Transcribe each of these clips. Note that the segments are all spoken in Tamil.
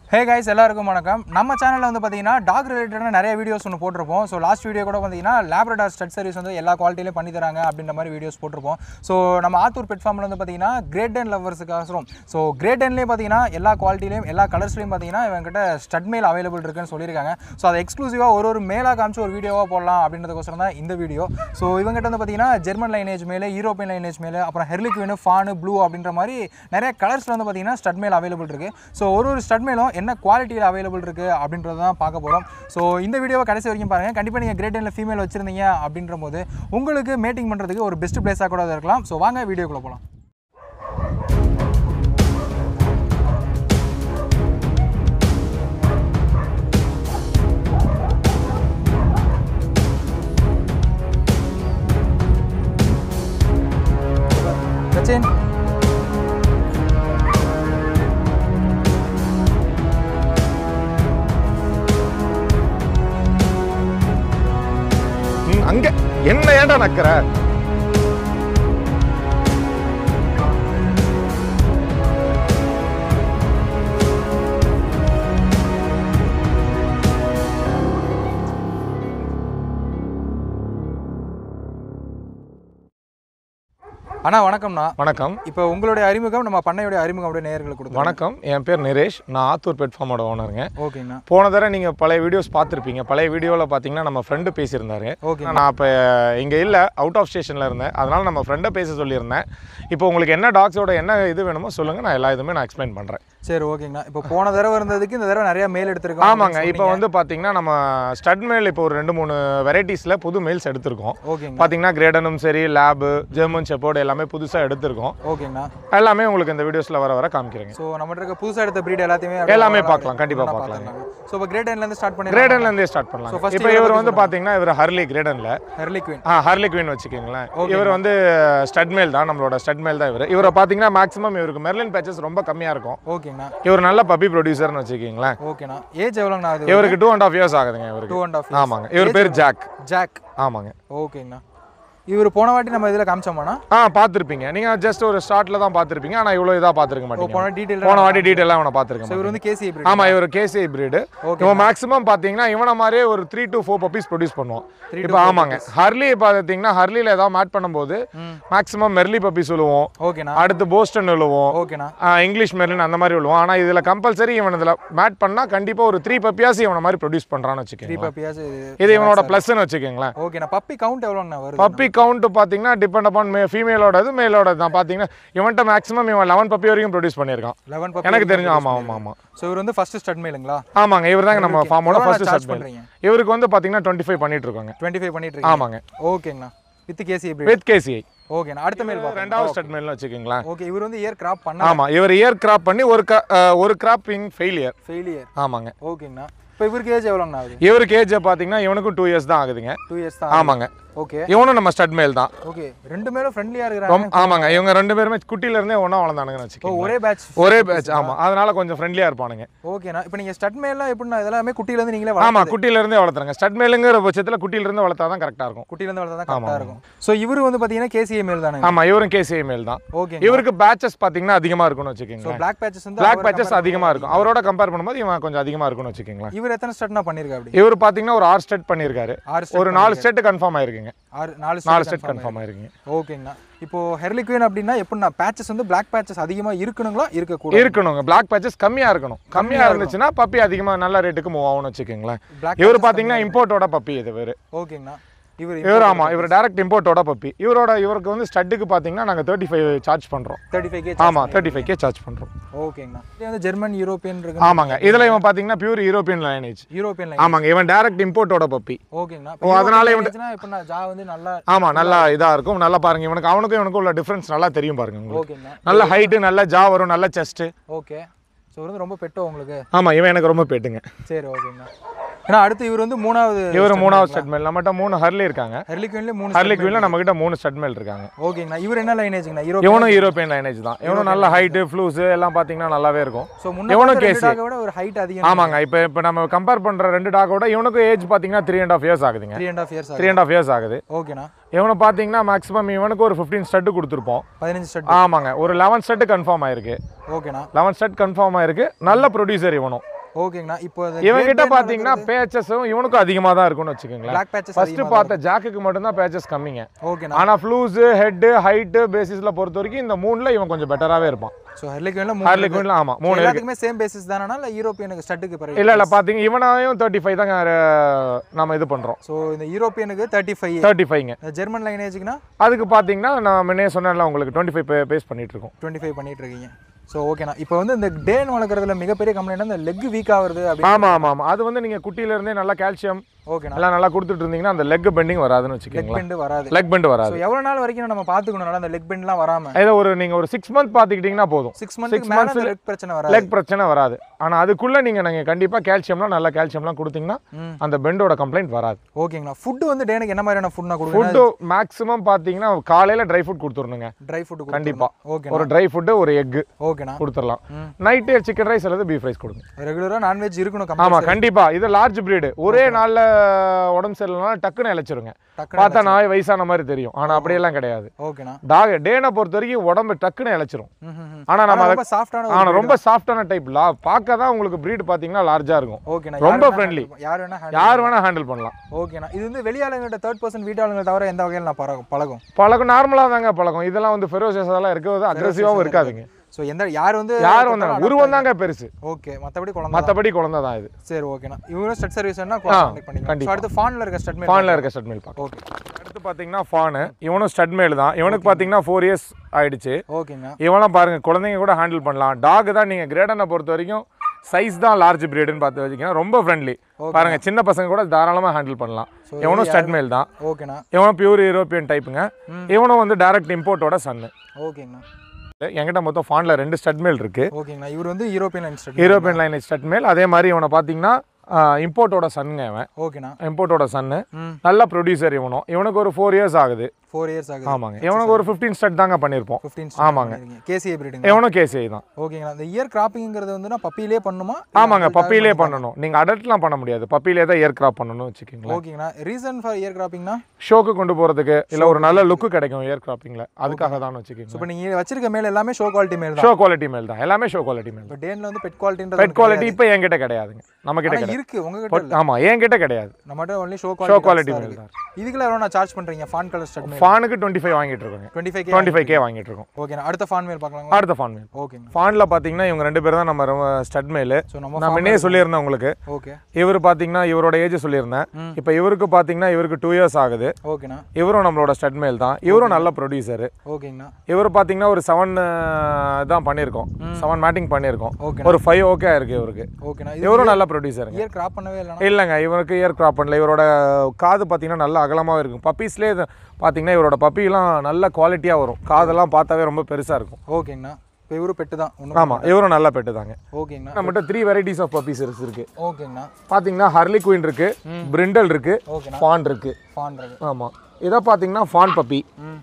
ஹே கைஸ் எல்லாருக்கும் வணக்கம் நம்ம சேனலில் வந்து பார்த்தீங்கன்னா டாக் ரிலேட்டடான நிறைய வீடியோஸ் ஒன்று போட்டிருப்போம் ஸோ லாஸ்ட் வீடியோ கூட பார்த்தீங்கன்னா லேப்ரடார் ஸ்டட் சர்வீஸ் வந்து எல்லா குவாலிட்டிலையும் பண்ணி தராங்க அப்படின்ற மாதிரி வீடியோஸ் போட்டிருப்போம் ஸோ நம்ம ஆத்தூர் பெட் ஃபார்மில் வந்து பார்த்தீங்கன்னா கிரேட் டென் லவர்ஸுக்காக ஸோ கிரேட் டென்லேயே பார்த்தீங்கன்னா எல்லா குவாலிட்டிலையும் எல்லா கலர்ஸ்லையும் பார்த்தீங்கன்னா இவங்ககிட்ட ஸ்டட் மேல் அவைலபிள் இருக்குன்னு சொல்லியிருக்காங்க ஸோ அதை எக்ஸ்க்ளூசிவாக ஒரு ஒரு மேலாக காமிச்சு ஒரு வீடியோவாக போடலாம் அப்படின்றதுக்கோசரம் தான் இந்த வீடியோ ஸோ இவங்ககிட்ட வந்து பார்த்தீங்கன்னா ஜெர்மன் லைனேஜ் மேலே யூரோப்பியன் லைனேஜ் மேலே அப்புறம் ஹெர்லிக்வின் ஃபானு ப்ளூ அப்படின்ற மாதிரி நிறைய கலர்ஸில் வந்து பார்த்தீங்கன்னா ஸ்டட் மேல் அவைலபிள் இருக்குது ஸோ ஒரு ஒரு ஸ்டட் மேலும் என்ன குவாலிட்டியில் அவைலபிள் இருக்குது அப்படின்றத தான் பார்க்க போகிறோம் ஸோ இந்த வீடியோவை கடைசி வரைக்கும் பாருங்கள் கண்டிப்பாக நீங்கள் கிரேட் டெனில் ஃபீமேல் வச்சுருந்தீங்க அப்படின்ற போது உங்களுக்கு மேட்டிங் பண்ணுறதுக்கு ஒரு பெஸ்ட் பிளேஸாக கூட அது இருக்கலாம் ஸோ வாங்க வீடியோக்குள்ளே போகலாம் சச்சின் ம், அங்க என்ன ஏன்டா நக்கற அண்ணா வணக்கம்ண்ணா வணக்கம் இப்போ உங்களுடைய அறிமுகம் நம்ம பண்ணையுடைய அறிமுகம் அப்படியே நேயர்களுக்கு கொடுத்தோம் வணக்கம் என் பேர் நிரேஷ் நான் ஆத்தூர் பெட் ஃபார்மோட ஓனருங்க ஓகேங்கண்ணா போன தடவை நீங்கள் பழைய வீடியோஸ் பார்த்துருப்பீங்க பழைய வீடியோவில் பார்த்தீங்கன்னா நம்ம ஃப்ரெண்டு பேசியிருந்தாரு ஓகே நான் அப்போ இங்கே இல்லை அவுட் ஆஃப் ஸ்டேஷனில் இருந்தேன் அதனால் நம்ம ஃப்ரெண்டை பேச சொல்லியிருந்தேன் இப்போ உங்களுக்கு என்ன டாக்ஸோட என்ன இது வேணுமோ சொல்லுங்கள் நான் எல்லா இதுவுமே நான் எக்ஸ்பிளைன் பண்ணுறேன் சரி ஓகேங்கண்ணா இப்போ போன தடவை இருந்ததுக்கு இந்த தடவை நிறைய மேல் எடுத்திருக்கோம் ஆமாங்க இப்போ வந்து பார்த்தீங்கன்னா நம்ம ஸ்டட் மேல் இப்போ ஒரு ரெண்டு மூணு வெரைட்டிஸில் புது மெயில்ஸ் எடுத்திருக்கோம் ஓகேங்க பார்த்தீங்கன்னா கிரேடனும் சரி லேபு ஜெர்மன் செப்போர்டு எல்லாமே புதுசாக எடுத்திருக்கோம் ஓகேங்கண்ணா எல்லாமே உங்களுக்கு இந்த வீடியோஸில் வர வர காமிக்கிறேங்க ஸோ நம்மகிட்ட இருக்க புதுசாக எடுத்த breed எல்லாத்தையுமே அப்படியே எல்லாமே overall பார்க்கலாம், கண்டிப்பா ஒண்ணா பார்க்கலாம். பார்த்துடலாங்க. ஸோ இப்போ கிரேட் இருந்து ஸ்டார்ட் பண்ணி கிரேடன்ல இருந்தே ஸ்டார்ட் So, பண்ணலாம் first இப்போ இவரை இவர் பத்தி வந்து பாத்தீங்கன்னா இவர் ஹர்லி கிரேடன்ல ஹெர்லி குயின் ஆ ஹர்லி குயின் வச்சுக்கோங்களேன் இவர் வந்து ஸ்டட் மேல் தான் நம்மளோட ஸ்டட் மேல் தான் இவர் இவரை பாத்தீங்கன்னா மேக்ஸிமம் இவருக்கு மெர்லின் பேச்சஸ் ரொம்ப கம்மியா இருக்கும் ஓகேங்கண்ணா இவர் நல்ல பப்பி ப்ரொடியூசர்னு வச்சுக்கோங்களேன் ஓகேண்ணா ஏஜ் எவ்வளோங்கண்ணா அது இவருக்கு டூ அண்ட் ஆஃப் இயர்ஸ் ஆகுதுங்க டூ இவருக்கு அண்ட் ஆஃப் ஆமாங்க இவர் பேர் ஜாக் ஜாக் ஆமாங்க ஓகேங்கண்ணா இவர் போன வாட்டி நம்ம இதில் காமிச்சோமாண்ணா ஆ பார்த்துருப்பீங்க நீங்க ஜஸ்ட் ஒரு ஸ்டார்ட்ல தான் பார்த்துருப்பீங்க ஆனா இவ்வளவு இதா பார்த்துருக்க ஓ, மாட்டீங்க போன டீட்டெயில் போன வாட்டி டீட்டெயிலாக அவனை பார்த்துருக்க ஸோ இவர் வந்து கேசி breed. ஆமா இவர் கேசி பிரீடு Okay. இவன் மேக்ஸிமம் பாத்தீங்கன்னா இவன மாதிரியே ஒரு three to four puppies produce பண்ணுவோம் Three to இப்போ ஆமாங்க ஹர்லி பார்த்தீங்கன்னா ஹர்லியில் ஏதாவது மேட் பண்ணும்போது ம் மேக்ஸிமம் மெர்லி பப்பீஸ் விழுவோம் ஓகேண்ணா அடுத்து போஸ்டன் விழுவோம் ஓகேண்ணா ஆ, இங்கிலீஷ் மெர்லின் அந்த மாதிரி விழுவோம் ஆனால் இதில் கம்பல்சரி இவன் இதில் மேட் பண்ணால் கண்டிப்பாக ஒரு த்ரீ பப்பியாஸ் இவனை மாதிரி ப்ரொடியூஸ் பண்ணுறான்னு த்ரீ வச்சுக்கோங்க பப்பியாஸ் இது இவனோட ப்ளஸ்ன்னு வச்சுக்கோங்களேன் ஓகேண்ணா பப்பி கவுண்ட் எவ்வளோண்ணா வருது பப்பி கவுண்ட் பார்த்தீங்கன்னா டிபெண்ட் அப்பான் மே ஃபீமேலோடது மேலோட தான் பார்த்தீங்கன்னா இவன்ட்ட மேக்ஸிமம் இவன் லெவன் பப்பி வரைக்கும் ப்ரொடியூஸ் பண்ணியிருக்கான் லெவன் பப்பி எனக்கு தெரிஞ்சு ஆமாம் ஆமாம் ஆமாம் ஸோ இவர் வந்து ஃபர்ஸ்ட் ஸ்டட் மேலுங்களா ஆமாங்க இவர் தாங்க நம்ம ஃபார்மோட ஃபர்ஸ்ட் சார்ஜ் செட் பண்ணுறீங்க இவருக்கு வந்து பார்த்தீங்கன்னா டுவெண்ட்டி ஃபைவ் பண்ணிட்டு இருக்காங்க டுவெண்ட்டி ஃபைவ் பண்ணிட்டு இருக்கீங்க ஆமாங்க ஓகேங்கண்ணா with KC breed. With KCI ஓகேண்ணா அடுத்த மேல் பார்ப்போம் ரெண்டாவது ஸ்டட் மேல்னு வச்சுக்கோங்களேன் ஓகே இவர் வந்து இயர் கிராப் பண்ண ஆமாம் இவர் இயர் கிராப் பண்ணி ஒரு க- அஹ், ஒரு கிராப்பிங் ஃபெயிலியர் ஃபெயிலியர் ஆமாங்க ஓகேங்கண்ணா இப்போ இவருக்கு ஏஜ் எவ்வளோங்கண்ணா ஆகுது இவருக்கு ஏஜ் பார்த்தீங்கன்னா இவனுக்கும் டூ இயர்ஸ் தான் ஆகுதுங்க டூ இயர்ஸ் தான் ஆமாங்க ஓகே இவனும் நம்ம ஸ்டட் மேல் தான் ஓகே ரெண்டு பேரும் ஃப்ரெண்ட்லியாக இருக்கிறாங்க ரொம்ப ஆமாங்க இவங்க ரெண்டு பேருமே குட்டில இருந்தே ஒன்றா வளர்ந்தானுங்கன்னு ஓ வச்சுக்கோங்க ஒரே பேட்ச் ஒரே பேட்ச் ஆமா அதனால கொஞ்சம் ஃப்ரெண்ட்லியா இருப்பானுங்க ஓகேண்ணா இப்போ நீங்கள் ஸ்டட் மேலாம் எப்படிண்ணா இதெல்லாமே குட்டியிலேருந்து நீங்களே ஆமா வளர்த்து குட்டில இருந்தே வளர்த்துறாங்க ஸ்டட் மேலுங்கிற பட்சத்துல குட்டில இருந்து வளர்த்தா தான் கரெக்டா இருக்கும் குட்டியிலேருந்து வளர்த்தா தான் கரெக்டாக இருக்கும் ஸோ இவர் வந்து பார்த்தீங்கன்னா கேசிஏ மேல் தானே ஆமா இவரும் கேசிஐ மேல் தான் ஓகே இவருக்கு பேட்சஸ் பாத்தீங்கன்னா அதிகமா இருக்கும்னு ஸோ வச்சுக்கோங்க பிளாக் பேச்சஸ் வந்து பிளாக் அவரை பேட்சஸ் compare அதிகமா இருக்கும் அவரோட கம்பேர் பண்ணும்போது இவன் கொஞ்சம் அதிகமா இருக்கும்னு வச்சுக்கோங்களேன் பண்ணி- இவர் எத்தனை ஸ்டட்னா பண்ணியிருக்கா அப்படி இவர் பாத்தீங்கன்னா ஒரு ஆறு ஸ்டெட் பண்ணியிருக்காரு ஆறு ஸ்டட் ஒரு நாலு ஸ்டெட் கன்ஃபார்ம் ஆயிருக்குங்க ஆறு நாலு நாலு ஸ்டட் ஸ்டெட் கன்ஃபார்ம் ஆயிருக்குங்க ஓகேங்கண்ணா இப்போ ஹெர்லிக்வின் அப்படின்னா எப்படின்னா பேச்சஸ் வந்து பிளாக் பேச்சஸ் அதிகமாக இருக்கணுங்களா இருக்கக்கூடாது இருக்கணுங்க பிளாக் பேட்சஸ் கம்மியா இருக்கணும் கம்மியா இருந்துச்சுன்னா பப்பி அதிகமா நல்ல ரேட்டுக்கு மூவ் ஆகும்னு வச்சுக்கோங்களேன் பிளாக் இவர் பாத்தீங்கன்னா இம்போர்ட்டோட பப்பி இது இவர் ஓகேங்கண்ணா இவர் இவர் ஆமா இவர் டைரக்ட் இம்போர்ட்டோட பப்பி இவரோட இவருக்கு வந்து ஸ்டட்டுக்கு பாத்தீங்கன்னா நாங்க தேர்ட்டி ஃபைவ் சார்ஜ் பண்றோம் தேர்ட்டி ஃபைவ் கே ஆமா தேர்ட்டி ஃபைவ் கே சார்ஜ் பண்றோம் ஓகேங்கண்ணா இது வந்து ஜெர்மன் யூரோப்பியன் இருக்கு ஆமாங்க இதுல இவன் பாத்தீங்கன்னா pure European lineage European line ஆமாங்க இவன் டைரக்ட் இம்போர்ட்டோட பப்பி ஓகேங்கண்ணா ஓ, அதனால இவன் எப்படின்னா ஜா வந்து நல்லா ஆமா நல்லா இதா இருக்கும் நல்லா பாருங்க இவனுக்கு அவனுக்கும் இவனுக்கும் உள்ள டிஃபரன்ஸ் நல்லா தெரியும் பாருங்க உங்களுக்கு ஓகேங்கண்ணா நல்ல ஹைட்டு நல்ல ஜா வரும் நல்ல செஸ்ட் ஓகே ஸோ வந்து ரொம்ப பெட்டோ உங்களுக்கு ஆமா இவன் எனக்கு ரொம்ப பேட்டுங்க சரி ஓகேங்கண்ணா ஏன்னா அடுத்து இவர் வந்து மூணாவது இவர் மூணாவது ஸ்டட் மேல் நம்மகிட்ட மூணு ஹர்லி இருக்காங்க ஹெர்லிக்வின்ல மூணு ஹர்லி குவில நம்ம கிட்ட மூணு ஸ்டட் மேல் இருக்காங்க ஓகேங்கண்ணா இவர் என்ன லைனேஜுங்கண்ணா யூரோப் இவனும் யூரோப்பியன் லைனேஜ் தான் இவனும் நல்ல ஹைட்டு ஃப்ளூஸ் எல்லாம் பாத்தீங்கன்னா நல்லாவே இருக்கும் ஸோ முன்னாடி இவனும் ரெண்டு கேசி. dog விட ஒரு ஹைட் அதிகம் ஆமாங்க இப்போ இப்போ நம்ம கம்பேர் பண்ற ரெண்டு டாகோட இவனுக்கும் ஏஜ் பாத்தீங்கன்னா த்ரீ அண்ட் ஆஃப் இயர்ஸ் ஆகுதுங்க three and half years three and half years ஆகுது ஓகேண்ணா இவனை பார்த்தீங்கன்னா மேக்ஸிமம் இவனுக்கு ஒரு ஃபிஃப்டீன் ஸ்டட்டு கொடுத்துருப்போம் பதினஞ்சு ஸ்டட் ஆமாங்க ஒரு லெவன் ஸ்டட்டு கன்ஃபார்ம் ஆயிருக்கு ஓகேண்ணா லெவன் ஸ்டட் கன்ஃபார்ம் ஆயிருக்கு நல்ல ப்ரொடியூசர் இவனும் ஓகேங்கண்ணா இப்போ இவங்கிட்ட பார்த்தீங்கன்னா பேச்சஸும் இவனுக்கும் அதிகமாக தான் இருக்கும்னு வச்சுக்கோங்களேன் பிளாக் பேச்சஸ் ஃபர்ஸ்ட் பார்த்த ஜாக்குக்கு மட்டும்தான் பேச்சஸ் கம்மிங்க ஓகேண்ணா ஆனால் ஃப்ளூஸு ஹெட்டு ஹைட்டு பேசிஸில் பொறுத்த வரைக்கும் இந்த மூணில் இவன் கொஞ்சம் பெட்டராகவே இருப்பான் ஸோ ஹெர்லிக்வின்ல ஹார்லி மூணு குயின்ல ஆமாம் மூணு இருக்கு எல்லாத்துக்குமே சேம் பேசிஸ் தானா இல்லை யூரோப்பியனுக்கு ஸ்டட்டுக்கு பிறகு இல்லை இல்லை பார்த்தீங்க இவனாயும் தேர்ட்டி ஃபைவ் தாங்க அஹ், நம்ம இது பண்ணுறோம் ஸோ இந்த யூரோப்பியனுக்கு தேர்ட்டி ஃபைவ் தேர்ட்டி ஃபைவ்ங்க இந்த ஜெர்மன் லைனேஜுக்குனா அதுக்கு பார்த்தீங்கன்னா நான் முன்னே சொன்னேன்ல உங்களுக்கு டுவெண்ட்டி ஃபைவ் பேஸ் பண்ணிட்டு இருக்கோம் டுவெண்ட்டி ஃபைவ் பண்ணிட்டு இருக்கீங்க ஸோ ஓகேண்ணா இப்போ வந்து இந்த டேன் வளர்க்குறதுல மிகப்பெரிய கம்ப்ளைண்ட் இந்த லெக் வீக் ஆகுறது அப்படின்னு ஆமாம் ஆமாம் ஆமாம் அது வந்து நீங்கள் குட்டியிலேருந்தே நல்லா கால்சியம் ஓகேண்ணா எல்லாம் நல்லா கொடுத்துட்டு இருந்தீங்கன்னா அந்த லெக் பெண்டிங் வராதுன்னு லெக் வச்சுக்கோங்களேன் பெண்டு வராது லெக் பெண்ட் ஸோ வராது எவ்வளோ நாள் வரைக்கும் நம்ம பார்த்துக்கணும் அந்த லெக் பெண்ட்லாம் வராம ஏதோ ஒரு நீங்கள் ஒரு சிக்ஸ் மந்த் பார்த்துக்கிட்டிங்கன்னா போதும் சிக்ஸ் மந்த்துக்கு மேலே அந்த லெக் பிரச்சனை வராது லெக் பிரச்சனை வராது ஆனால் அதுக்குள்ளே நீங்கள் நீங்கள் கண்டிப்பாக கால்சியம்லாம் நல்லா கால்சியம்லாம் கொடுத்தீங்கன்னா ம். அந்த பெண்டோட கம்ப்ளைண்ட் வராது ஓகேங்களா ஃபுட்டு வந்து டேனுக்கு என்ன மாதிரியான ஃபுட் நான் கொடுக்கணும் ஃபுட்டு மேக்ஸிமம் பார்த்தீங்கன்னா காலையில் ட்ரை ஃபுட் கொடுத்துருணுங்க ட்ரை ஃபுட் கண்டிப்பா. ஓகே ஒரு ட்ரை ஃபுட்டு ஒரு எக்கு ஓகேண்ணா கொடுத்துடலாம் ம். நைட்டு சிக்கன் ரைஸ் அல்லது பீஃப் ரைஸ் கொடுங்க ரெகுலராக நான்வெஜ் இருக்கணும் ஆமாம் கம்பல்சரி கண்டிப்பாக இது லார்ஜ் பிரீடு ஒரே நாளில் உடம்பு சரியில்லைனா டக்குன்னு இழைச்சிருங்க டக்குனு பார்த்தா நாய் வயசான மாதிரி தெரியும் ஆனால் அப்படியெல்லாம் கிடையாது ஓகேண்ணா டாக் டேனை பொறுத்த வரைக்கும் உடம்பு டக்குன்னு இழைச்சிரும் ம், ம், ம். ஆனால் நம்ம ஆனா அதை ரொம்ப சாஃப்டான ஆனால் ரொம்ப சாஃப்டான டைப் லா பார்க்க தான் உங்களுக்கு பிரீடு பார்த்தீங்கன்னா லார்ஜாக இருக்கும் ஓகேண்ணா ரொம்ப யார் வேணா friendly. handle- யார் வேணா handle யார் வேணால் ஹேண்டில் பண்ணலாம் ஓகேண்ணா இது வந்து வெளியாளுங்கிட்ட தேர்ட் பர்சன் வீட்டாளுங்களை தவிர எந்த வகையில் நான் பழகும் பழகும் பழக்கம் நார்மலாக தாங்க பழக்கம் இதெல்லாம் வந்து ஃபெரோசியஸ் எல்லாம் இருக்கிறது அக்ரெசிவாகவும் இருக்காதுங்க ஸோ எந்த யார் வந்து யார் வந்தாங்க உருவம் தாங்க பெருசு ஓகே மற்றபடி குழந்தை மற்றபடி குழந்தை தான் இது சரி ஓகேண்ணா இவங்களும் ஸ்டட் சர்வீஸ் வேணா ஆ, கான்டாக்ட் பண்ணிக்கலாம் கண்டிப்பா. ஸோ அடுத்து ஃபானில் இருக்க ஸ்டட் மேல் ஃபானில் இருக்க ஸ்டட் மேல் பார்க்கலாம் ஓகே அடுத்து பார்த்தீங்கன்னா ஃபானு இவனும் ஸ்டட் மேல் தான் இவனுக்கு பார்த்தீங்கன்னா ஃபோர் இயர்ஸ் ஆயிடுச்சு ஓகேங்கண்ணா இவனும் பாருங்க குழந்தைங்க கூட ஹேண்டில் பண்ணலாம் டாக் தான் நீங்கள் கிரேடனை பொறுத்த வரைக்கும் சைஸ் தான் லார்ஜ் பிரீடுன்னு பார்த்து வச்சுக்கோங்க ரொம்ப ஃப்ரெண்ட்லி பாருங்க சின்ன பசங்க கூட தாராளமாக ஹேண்டில் பண்ணலாம் So, இவனும் ஸ்டட் மேல் தான் ஓகேண்ணா இவனும் பியூர் யூரோப்பியன் டைப்புங்க இவனும் வந்து டைரக்ட் இம்போர்ட்டோட சன்னு ஓகேங்கண்ணா என்கிட்ட மொத்தம் ஃபானில் ரெண்டு ஸ்டட் மேல் இருக்கு ஓகேங்கண்ணா இவர் வந்து European in stud European line stud male அதே மாதிரி இவனை பார்த்தீங்கன்னா இம்போர்ட்டோட சன்னுங்க இவன் ஓகேண்ணா இம்போர்ட்டோட சன்னு ம் நல்ல ப்ரொடியூசர் இவனும் இவனுக்கு ஒரு ஃபோர் இயர்ஸ் ஆகுது ஃபோர் இயர்ஸ் ஆகுது ஆமாங்க இவனுக்கு ஒரு ஃபிஃப்டீன் ஸ்டட் தாங்க பண்ணியிருப்போம் ஃபிஃப்டீன் ஆமாங்க. கேசிஏ பிரீடுங்க இவனும் கேசிஐ தான் ஓகேங்கண்ணா இந்த இயர் கிராப்பிங்கிறது வந்து நான் பப்பியிலே பண்ணுமா ஆமாங்க பப்பிலே பண்ணணும் நீங்கள் அடல்ட்லாம் பண்ண முடியாது பப்பிலே தான் இயர் கிராப் பண்ணணும்னு வச்சுக்கோங்களேன் ஓகேங்கண்ணா ரீசன் ஃபார் இயர் கிராப்பிங்னா ஷோக்கு கொண்டு போகிறதுக்கு இல்லை ஒரு நல்ல லுக்கு கிடைக்கும் இயர் கிராப்பிங்கில் அதுக்காக தான் வச்சுக்கோங்க இப்போ நீங்கள் வச்சிருக்க மேல் எல்லாமே ஷோ குவாலிட்டி மேல் தான் ஷோ குவாலிட்டி மேல் தான் எல்லாமே ஷோ குவாலிட்டி மேல் இப்போ டேனில் வந்து பெட் குவாலிட்டின்றது பெட் குவாலிட்டி இப்போ என்கிட்ட கிடையாதுங்க நம்ம கிட்ட கிடையாது இருக்கு உங்ககிட்ட இல்ல ஆமாம் என்கிட்ட கிடையாது நம்மகிட்ட only show show quality quality male தான் இதுக்குள்ள எவ்வளோ நான் சார்ஜ் பண்ணுறீங்க ஃபான் கலர் ஸ்டட் மேல் ஃபானுக்கு டுவெண்ட்டி ஃபைவ் வாங்கிட்டு இருக்கோங்க twenty five twenty five K வாங்கிட்டு இருக்கோம் ஓகேண்ணா அடுத்த ஃபான் மேல் பார்க்கலாங்களா அடுத்த ஃபான் மேல் ஓகேங்க ஃபானில் பார்த்தீங்கன்னா இவங்க ரெண்டு பேரும் தான் நம்ம ரொம்ப ஸ்டட் மேலு ஸோ நம்ம நான் முன்னே சொல்லியிருந்தேன் உங்களுக்கு ஓகே இவர் பார்த்தீங்கன்னா இவரோட ஏஜ் சொல்லியிருந்தேன் ம். இப்போ இவருக்கு பார்த்தீங்கன்னா இவருக்கு டூ இயர்ஸ் ஆகுது ஓகேண்ணா இவரும் நம்மளோட ஸ்டட் மேல் தான் இவரும் நல்ல ப்ரொடியூசர் ஓகேங்கண்ணா இவர் பார்த்தீங்கன்னா ஒரு செவன் தான் பண்ணியிருக்கோம் செவன் மேட்டிங் பண்ணியிருக்கோம் ஓகே ஒரு ஃபைவ் ஓகே இருக்கு இவருக்கு ஓகேண்ணா இது இவரும் நல்ல ப்ரொடியூசருங்க இயர் கிராப் பண்ணவே இல்லைண்ணா இல்லைங்க இவருக்கு இயர் கிராப் பண்ணல இவரோட காது பார்த்தீங்கன்னா நல்ல அகலமாகவே இருக்கும் பப்பீஸ்லேயே பார்த்தீங்கன்னா இவரோட பப்பிலாம் நல்ல குவாலிட்டியாக வரும் காதெல்லாம் பார்த்தாவே ரொம்ப பெருசாக இருக்கும் ஓகேங்கண்ணா இப்போ இவரும் பெட்டு தான் ஒன்றும் ஆமாம் இவரும் நல்ல பெட்டு தாங்க ஓகேங்கண்ணா நம்மகிட்ட த்ரீ வெரைட்டிஸ் ஆஃப் பப்பீஸ் இருக்கு ஓகேங்கண்ணா பார்த்தீங்கன்னா ஹர்லி குயின் இருக்கு பிரிண்டல் இருக்கு ஓகேண்ணா ஃபான் இருக்கு ஃபான்றது ஆமாம் இதை பார்த்தீங்கன்னா ஃபான் பப்பி ம்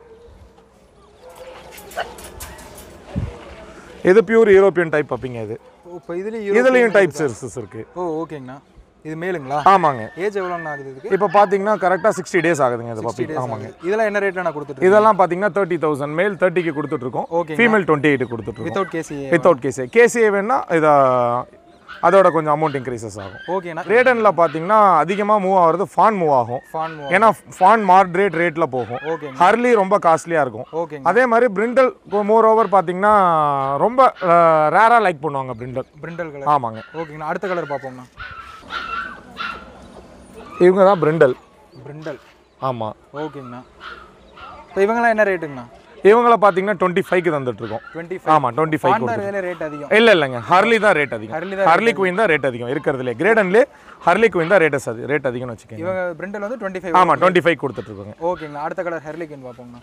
இது பியூர் யூரோப்பியன் டைப் பப்பிங்க இது இப்போ இதுலேயும் இதுலேயும் டைப் சர்வீசஸ் இருக்கு ஓ ஓகேங்கண்ணா இது மேலுங்களா ஆமாங்க ஏஜ் எவ்வளோண்ணா ஆகுது இதுக்கு இப்போ பார்த்தீங்கன்னா கரெக்டாக சிக்ஸ்டி டேஸ் ஆகுதுங்க இந்த பப்பி ஆமாங்க இதெல்லாம் என்ன ரேட்டில் நான் கொடுத்துட்டு இதெல்லாம் பார்த்தீங்கன்னா தேர்ட்டி தௌசண்ட் மேல் தேர்ட்டிக்கு கொடுத்துட்ருக்கோம் ஓகேங்க. ஃபீமேல் டுவெண்ட்டி எயிட் கொடுத்துட்ருக்கோம் without KC without KCA KCA வேணா இதை அதோட கொஞ்சம் அமௌண்ட் இன்க்ரீசஸ் ஆகும் ஓகேண்ணா ரேடனில் பார்த்தீங்கன்னா அதிகமாக மூவ் ஆகிறது ஃபான் மூவ் ஆகும் ஃபான் ஏன்னா ஃபான் மார்ட்ரேட் ரேட்டில் போகும் ஓகேங்க ஹர்லி ரொம்ப காஸ்ட்லியாக இருக்கும் ஓகேங்க அதே மாதிரி பிரிண்டல் மோர் ஓவர் பார்த்தீங்கன்னா ரொம்ப ரேராக லைக் பண்ணுவாங்க பிரிண்டல் பிரிண்டல் கலர் ஆமாங்க ஓகேங்கண்ணா அடுத்த கலர் பார்ப்போம்ண்ணா இவங்க தான் பிரிண்டல் பிரிண்டல் ஆமாம் ஓகேங்கண்ணா இப்போ இவங்கெல்லாம் என்ன ரேட்டுங்கண்ணா இவங்கள பார்த்தீங்கன்னா டுவெண்ட்டி ஃபைவ்க்கு தந்துட்டுருக்கோம் டுவெண்ட்டி ஃபைவ் ஆமாம் டுவெண்ட்டி ஃபைவ் ஃபான் இதில் ரேட் அதிகம் இல்லை இல்லைங்க ஹர்லி தான் ரேட் அதிகம் ஹர்லி தான் ஹர்லி குயின் தான் ரேட் அதிகம் இருக்கிறதுலே கிரேடன்லேயே ஹர்லி குயின் தான் ரேட் அது ரேட் அதிகம்னு வச்சுக்கோங்க இவங்க பிரிண்டல் வந்து டுவெண்ட்டி ஃபைவ் ஆமாம் டுவெண்ட்டி ஃபைவ் கொடுத்துட்ருக்கோங்க ஓகேங்கண்ணா அடுத்த கலர் ஹெர்லிக்கின் பார்ப்போங்கண்ணா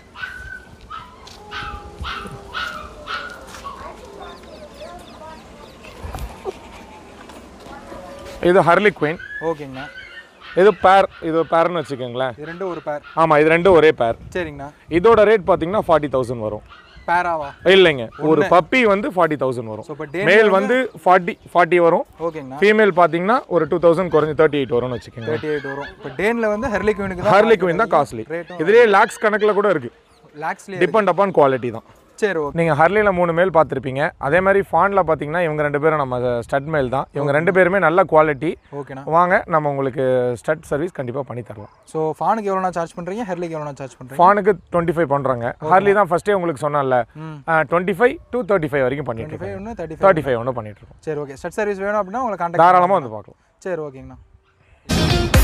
இது ஹர்லி குயின் ஓகேங்கண்ணா இது பேர் இது பேர்னு வச்சுக்கோங்களேன் இது ரெண்டும் ஒரு பேர் ஆமாம் இது ரெண்டும் ஒரே பேர் சரிங்கண்ணா இதோட ரேட் பார்த்தீங்கன்னா ஃபார்ட்டி தௌசண்ட் வரும் பேராவா இல்லைங்க ஒரு பப்பி வந்து ஃபார்ட்டி தௌசண்ட் வரும் ஸோ இப்போ டே மேல் வந்து ஃபார்ட்டி ஃபார்ட்டி வரும் ஓகேங்கண்ணா ஃபீமேல் பார்த்தீங்கன்னா ஒரு டூ தௌசண்ட் குறைஞ்சி தேர்ட்டி எயிட் வரும்னு வச்சுக்கோங்க தேர்ட்டி எயிட் வரும் இப்போ டேனில் வந்து ஹெர்லிக்வினுக்கு தான் ஹார்லி குயின் தான் காஸ்ட்லி ரேட்டும் இதுலேயே லேக்ஸ் கணக்கில் கூட இருக்கு லேக்ஸ்லேயே டிபெண்ட் அப்பான் குவாலிட்டி தான் சரி ஓகே நீங்கள் ஹர்லியில் மூணு மேல் பார்த்துருப்பீங்க அதே மாதிரி ஃபானில் பார்த்தீங்கன்னா இவங்க ரெண்டு பேரும் நம்ம ஸ்டட் மேல் தான் இவங்க ரெண்டு பேருமே நல்ல குவாலிட்டி ஓகேண்ணா வாங்க நம்ம உங்களுக்கு ஸ்டட் சர்வீஸ் கண்டிப்பாக பண்ணி தரலாம் ஸோ ஃபானுக்கு எவ்வளோண்ணா சார்ஜ் பண்ணுறீங்க ஹெர்லிக்கு எவ்வளோண்ணா சார்ஜ் பண்ணுறீங்க ஃபானுக்கு டுவெண்ட்டி ஃபைவ் பண்ணுறாங்க ஹார்லி தான் ஃபஸ்ட்டே உங்களுக்கு சொன்னேன்ல ம் twenty five to thirty five வரைக்கும் பண்ணிட்டு டுவெண்ட்டி இருக்கோம் ஃபைவ் ஒன்று தேர்ட்டி ஃபைவ் தேர்ட்டி ஃபைவ் ஒன்று பண்ணிட்டு இருக்கோம் சரி ஓகே ஸ்டட் சர்வீஸ் வேணும் அப்படின்னா உங்களை கான்டாக்ட் தாராளமாக வந்து பார்க்கலாம் சரி ஓகேங்கண்ணா